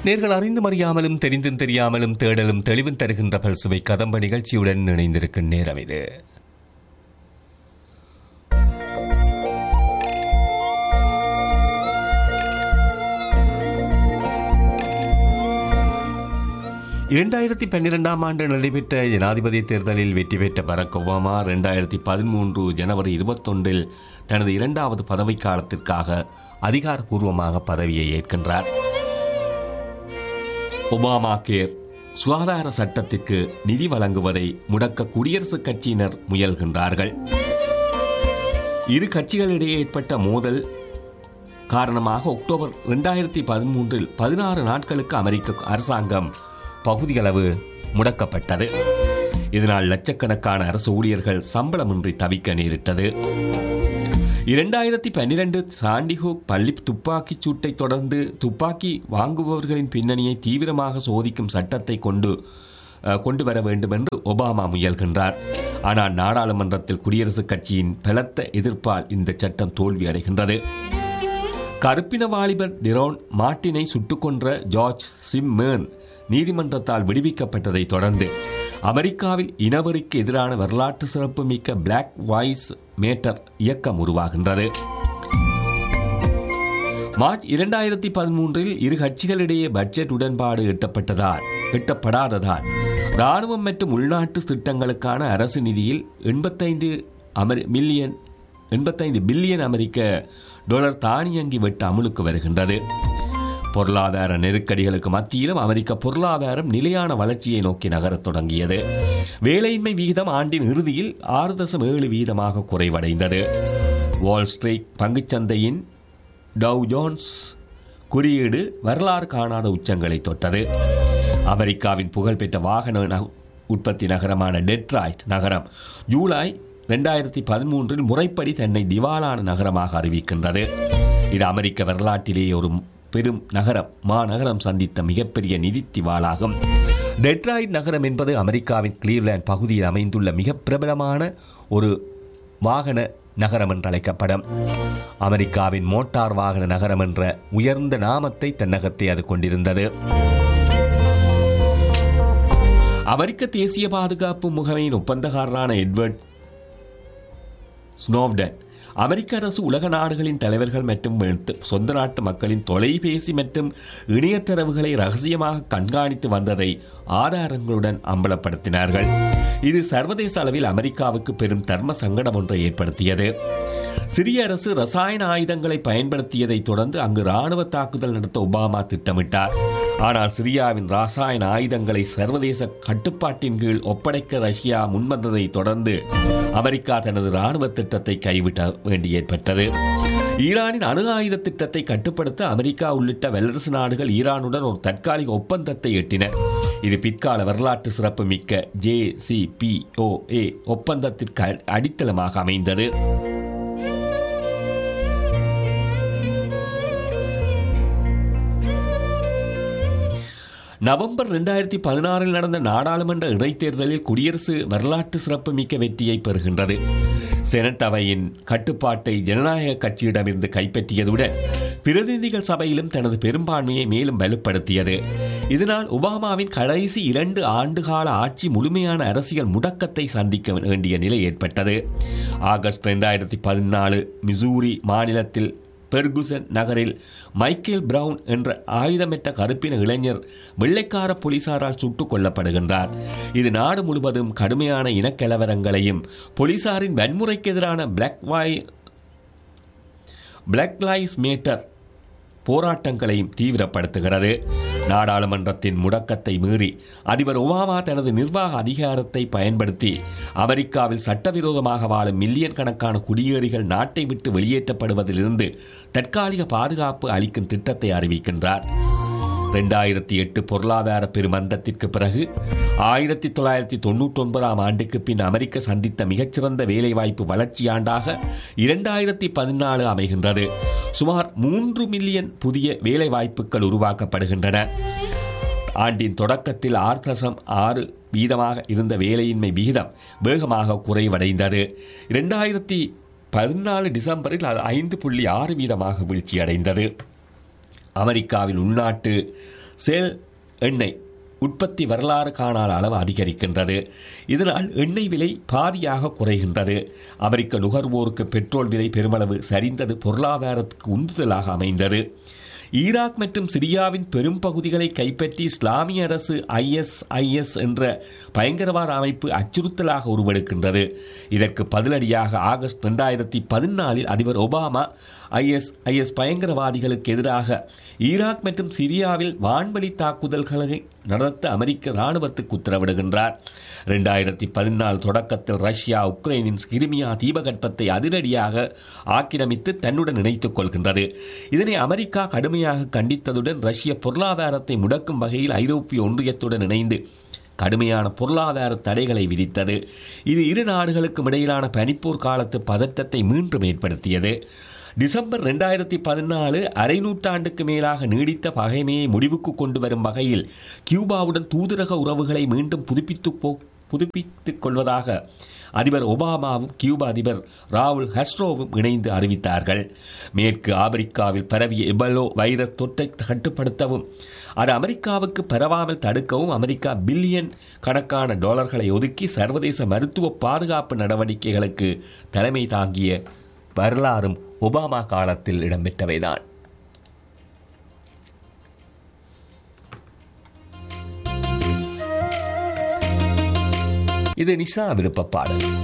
நேர்கள் அறிந்தும் அறியாமலும் தெரிந்தும் தெரியாமலும் தேடலும் தெளிவும் தருகின்ற பல்சுவை கதம்ப நிகழ்ச்சியுடன் இணைந்திருக்கும் நேரம் இது இரண்டாயிரத்தி பன்னிரெண்டாம் ஆண்டு நடைபெற்ற ஜனாதிபதி தேர்தலில் வெற்றி பெற்ற பராக் ஒபாமா இரண்டாயிரத்தி பதிமூன்று ஜனவரி இருபத்தொன்றில் தனது இரண்டாவது பதவிக்காலத்திற்காக அதிகாரப்பூர்வமாக பதவியை ஏற்கின்றார் ஒபாமா கேர் சுகாதார சட்டத்திற்கு நிதி வழங்குவதை முடக்க குடியரசுக் கட்சியினர் முயல்கின்றார்கள் இரு கட்சிகளிடையே ஏற்பட்ட மோதல் காரணமாக அக்டோபர் இரண்டாயிரத்தி பதிமூன்றில் பதினாறு நாட்களுக்கு அமெரிக்க அரசாங்கம் பகுதியளவு முடக்கப்பட்டது இதனால் லட்சக்கணக்கான அரசு ஊழியர்கள் சம்பளமின்றி தவிக்க நேரிட்டது இரண்டாயிரத்தி பன்னிரண்டு சாண்டிஹோக் பள்ளி துப்பாக்கிச் சூட்டை தொடர்ந்து துப்பாக்கி வாங்குபவர்களின் பின்னணியை தீவிரமாக சோதிக்கும் சட்டத்தை கொண்டு அஹ், கொண்டு வர வேண்டும் என்று ஒபாமா முயல்கின்றார் ஆனால் நாடாளுமன்றத்தில் குடியரசுக் கட்சியின் பலத்த எதிர்ப்பால் இந்த சட்டம் தோல்வியடைகின்றது கருப்பின வாலிபர் டிரோன் மார்ட்டினை சுட்டுக் கொன்ற ஜார்ஜ் சிம்மேர்ன் நீதிமன்றத்தால் விடுவிக்கப்பட்டதை தொடர்ந்து அமெரிக்காவில் இனவருக்கு எதிரான வரலாற்று சிறப்புமிக்க பிளாக் வாய்ஸ் மேட்டர் இயக்கம் உருவாகின்றது மார்ச் இரண்டாயிரத்தி பதிமூன்றில் இரு கட்சிகளிடையே பட்ஜெட் உடன்பாடு எட்டப்பட்டதால் எட்டப்படாததால் ராணுவம் மற்றும் உள்நாட்டு திட்டங்களுக்கான அரசு நிதியில் எண்பத்தைந்து அமெரி மில்லியன் எண்பத்தைந்து பில்லியன் அமெரிக்க டாலர் தானியங்கி வெட்டு அமுலுக்கு வருகின்றது பொருளாதார நெருக்கடிகளுக்கு மத்தியிலும் அமெரிக்க பொருளாதாரம் நிலையான வளர்ச்சியை நோக்கி நகரத் தொடங்கியது வேலையின்மை விகிதம் ஆண்டின் இறுதியில் ஆறு தசம் ஏழு வீதமாக குறைவடைந்தது வால் ஸ்ட்ரீட் பங்குச்சந்தையின் டவ் ஜோன்ஸ் குறியீடு வரலாறு காணாத உச்சங்களை தொட்டது அமெரிக்காவின் புகழ்பெற்ற வாகன ந- உற்பத்தி நகரமான டெட்ராய்ட் நகரம் ஜூலை ரெண்டாயிரத்தி பதிமூன்றில் முறைப்படி தன்னை திவாலான நகரமாக அறிவிக்கின்றது இது அமெரிக்க வரலாற்றிலேயே ஒரு பெரும் நகரம் மாநகரம் சந்தித்த மிகப்பெரிய நிதி திவாலாகும் டெட்ராய்ட் நகரம் என்பது அமெரிக்காவின் கிளீவ்லேண்ட் பகுதியில் அமைந்துள்ள மிக பிரபலமான ஒரு வாகன நகரம் என்று அழைக்கப்படும் அமெரிக்காவின் மோட்டார் வாகன நகரம் என்ற உயர்ந்த நாமத்தை தன்னகத்தை அது கொண்டிருந்தது அமெரிக்க தேசிய பாதுகாப்பு முகமையின் ஒப்பந்தக்காரரான எட்வர்ட் ஸ்னோவ்டன் அமெரிக்க அரசு உலக நாடுகளின் தலைவர்கள் மற்றும் வெத்து- சொந்த நாட்டு மக்களின் தொலைபேசி மற்றும் இணையத்தரவுகளை ரகசியமாக கண்காணித்து வந்ததை ஆதாரங்களுடன் அம்பலப்படுத்தினார்கள் இது சர்வதேச அளவில் அமெரிக்காவுக்கு பெரும் தர்ம சங்கடம் ஒன்றை ஏற்படுத்தியது சிரிய அரசு ரசாயன ஆயுதங்களை பயன்படுத்தியதை தொடர்ந்து அங்கு ராணுவ தாக்குதல் நடத்த ஒபாமா திட்டமிட்டார் ஆனால் சிரியாவின் ரசாயன ஆயுதங்களை சர்வதேச கட்டுப்பாட்டின் கீழ் ஒப்படைக்க ரஷ்யா முன்வந்ததை தொடர்ந்து அமெரிக்கா தனது ராணுவ திட்டத்தை கைவிட வேண்டி ஏற்பட்டது ஈரானின் அணு ஆயுத திட்டத்தை கட்டுப்படுத்த அமெரிக்கா உள்ளிட்ட வல்லரசு நாடுகள் ஈரானுடன் ஒரு தற்காலிக ஒப்பந்தத்தை எட்டின இது பிற்கால வரலாற்று சிறப்புமிக்க J C P O A ஒப்பந்தத்திற்கு அ- அடித்தளமாக அமைந்தது நவம்பர் இரண்டாயிரத்தி பதினாறில் நடந்த நாடாளுமன்ற இடைத்தேர்தலில் குடியரசு வரலாற்று சிறப்புமிக்க வெற்றியை பெறுகின்றது செனட் அவையின் கட்டுப்பாட்டை ஜனநாயக கட்சியிடமிருந்து கைப்பற்றியதுடன் பிரதிநிதிகள் சபையிலும் தனது பெரும்பான்மையை மேலும் வலுப்படுத்தியது இதனால் ஒபாமாவின் கடைசி இரண்டு ஆண்டுகால ஆட்சி முழுமையான அரசியல் முடக்கத்தை சந்திக்க வேண்டிய நிலை ஏற்பட்டது ஆகஸ்ட் இரண்டாயிரத்தி பதினாலு மிசூரி மாநிலத்தில் பெர்குசன் நகரில் மைக்கேல் பிரவுன் என்ற ஆயுதமற்ற கருப்பின இளைஞர் வெள்ளைக்கார போலீசாரால் சுட்டுக் கொல்லப்படுகின்றார் இது நாடு முழுவதும் கடுமையான இனக்கலவரங்களையும் போலீசாரின் வன்முறைக்கு எதிரான பிளாக் வாய் பிளாக் லைஸ் மேட்டர் போராட்டங்களையும் தீவிரப்படுத்துகிறது நாடாளுமன்றத்தின் முடக்கத்தை மீறி அதிபர் ஒபாமா தனது நிர்வாக அதிகாரத்தை பயன்படுத்தி அமெரிக்காவில் சட்டவிரோதமாக வாழும் மில்லியன் கணக்கான குடியேறிகள் நாட்டை விட்டு வெளியேற்றப்படுவதிலிருந்து தற்காலிக பாதுகாப்பு அளிக்கும் திட்டத்தை அறிவிக்கின்றார் ரெண்டாயிரத்தி எட்டு பொருளாதார பெருமந்தத்திற்கு பிறகு ஆயிரத்தி தொள்ளாயிரத்தி தொண்ணூற்றி ஒன்பதாம் ஆண்டுக்கு பின் அமெரிக்க சந்தித்த மிகச்சிறந்த வேலைவாய்ப்பு வளர்ச்சி ஆண்டாக இரண்டாயிரத்தி பதினாலு அமைகின்றது சுமார் மூன்று மில்லியன் புதிய வேலைவாய்ப்புகள் உருவாக்கப்படுகின்றன ஆண்டின் தொடக்கத்தில் ஆறு தசம் ஆறு வீதமாக இருந்த வேலையின்மை விகிதம் வேகமாக குறைவடைந்தது இரண்டாயிரத்தி பதினாலு டிசம்பரில் அது ஐந்து புள்ளி ஆறு வீதமாக வீழ்ச்சியடைந்தது அமெரிக்காவின் உள்நாட்டு சேல் எண்ணெய் உற்பத்தி வரலாறு காணாத அளவு அதிகரிக்கின்றது இதனால் எண்ணெய் விலை பாதியாக குறைகின்றது அமெரிக்க நுகர்வோருக்கு பெட்ரோல் விலை பெருமளவு சரிந்தது பொருளாதாரத்துக்கு உந்துதலாக அமைந்தது ஈராக் மற்றும் சிரியாவின் பெரும் பகுதிகளை கைப்பற்றி இஸ்லாமிய அரசு ஐஎஸ்ஐஎஸ் என்ற பயங்கரவாத அமைப்பு அச்சுறுத்தலாக உருவெடுக்கின்றது இதற்கு பதிலடியாக ஆகஸ்ட் இரண்டாயிரத்தி பதினாலில் அதிபர் ஒபாமா ஐஎஸ்ஐஎஸ் பயங்கரவாதிகளுக்கு எதிராக ஈராக் மற்றும் சிரியாவில் வான்வழி தாக்குதல்களை நடத்த அமெரிக்க இராணுவத்துக்கு உத்தரவிடுகின்றார் இரண்டாயிரத்தி பதினாலு தொடக்கத்தில் ரஷ்யா உக்ரைனின் கிரிமியா தீபகற்பத்தை அதிரடியாக ஆக்கிரமித்து தன்னுடன் இணைத்துக் கொள்கின்றது இதனை அமெரிக்கா கடுமையாக கண்டித்ததுடன் ரஷ்ய பொருளாதாரத்தை முடக்கும் வகையில் ஐரோப்பிய ஒன்றியத்துடன் இணைந்து கடுமையான பொருளாதார தடைகளை விதித்தது இது இரு நாடுகளுக்கும் இடையிலான பனிப்போர் காலத்து பதட்டத்தை மீண்டும் ஏற்படுத்தியது டிசம்பர் ரெண்டாயிரத்தி பதினாலு அரை நூற்றாண்டுக்கு மேலாக நீடித்த பகைமையை முடிவுக்கு கொண்டு வரும் வகையில் கியூபாவுடன் தூதரக உறவுகளை மீண்டும் புதுப்பித்து போ புதுப்பித்துக் கொள்வதாக அதிபர் ஒபாமாவும் கியூபா அதிபர் ராகுல் ஹஸ்ட்ரோவும் இணைந்து அறிவித்தார்கள் மேற்கு ஆப்பிரிக்காவில் பரவிய எபலோ வைரஸ் தொற்றை கட்டுப்படுத்தவும் அது அமெரிக்காவுக்கு பரவாமல் தடுக்கவும் அமெரிக்கா பில்லியன் கணக்கான டாலர்களை ஒதுக்கி சர்வதேச மருத்துவ பாதுகாப்பு நடவடிக்கைகளுக்கு தலைமை தாங்கிய வரலாறும் ஒபாமா காலத்தில் இடம்பெற்றவைதான் இது நிஷா விருப்ப பாடல்